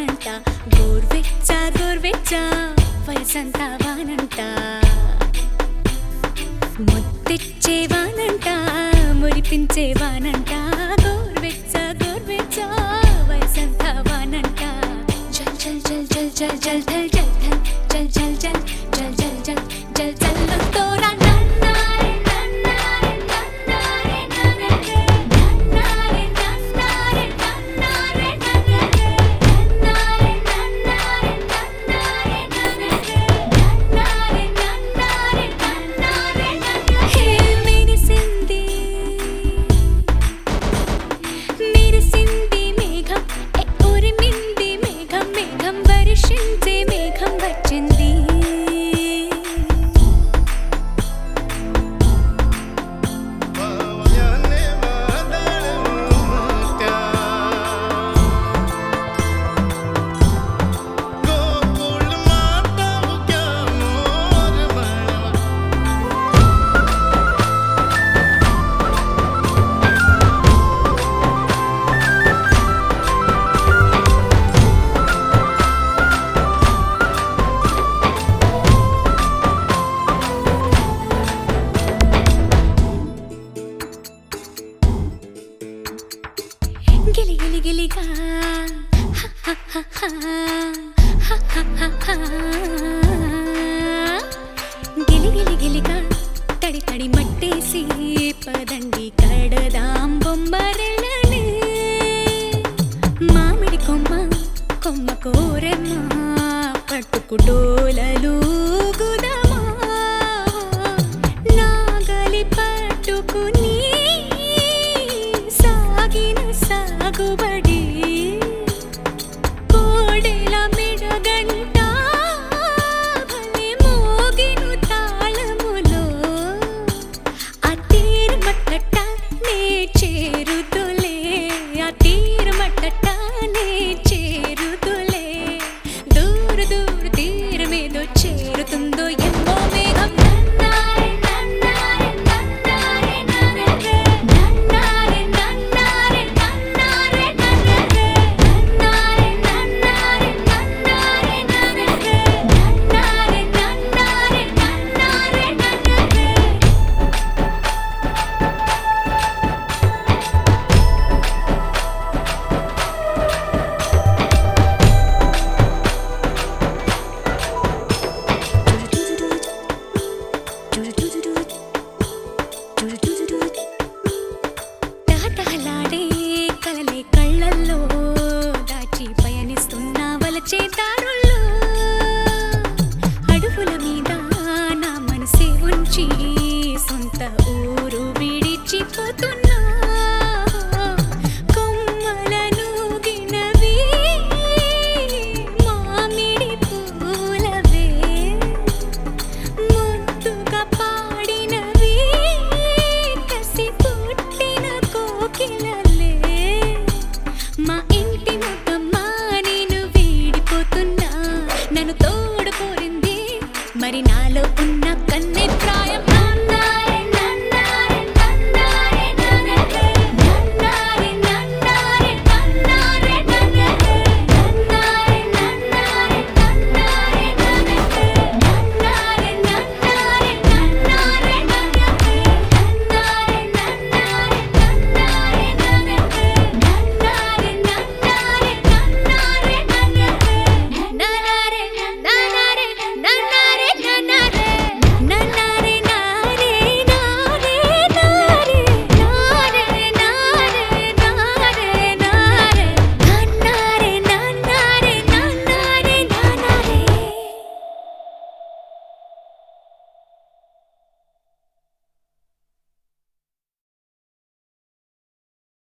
వానంట గోర్వెచ్చ గోర్వెచ్చ వయసంతా వానంట ముద్దిచ్చే వానంట మురిపించే వానంట గోర్వెచ్చ గోర్వెచ్చ వయసంతా వానంట జల్ జల్ జల్ జల్ జల్ జల్ జల్ జల్ జల్ జల్ జల్ జల్ జల్ జల్ జల్ జల్ తోరా నన్నారే నన్నారే నన్నారే నన్నారే నన్నారే నన్నారే నన్నారే నన్నారే నన్నారే నన్నారే నన్నారే నన్నారే నన్నారే హే మెరిసింది మెరిసింది మేఘం ఏ ఉరిమింది మేఘం మేఘం వర్షించే మేఘం వచ్చింది పవయనే వాదళముత్య గోకుల్ మాతావు క్యా మోర్ బణవ గిలి గిలి గిలిగా గిలి గిలి గిలిగా తడి తడి మట్టేసి పదండి కడదాం బొమ్మరెళ్ళని మామిడి కొమ్మ కొమ్మ కోరెమ్మ పట్టుకుటోలలు గుదమా నాగలి పట్టుకుని సాగిన సాగుబడి కోడెల మెడగంట భలే మోగిను తాళములో ఆ తీరమట్టట నే చేరుతులే ఆ తీరమట్టట నే చేరుతులే దూర దూర తీరమేదో చేరుతుందో ఎమ్మో మేఘం నన్నారే నన్నారే నన్నారే నన్నారే నన్నారే నన్నారే నన్నారే నన్నారే నన్నారే నన్నారే నన్నారే నన్నారే నన్నారే నన్నారే నన్నారే తహతహలాడే కలలే కళ్ళల్లో దాచి పయనిస్తున్న వలచే దారులు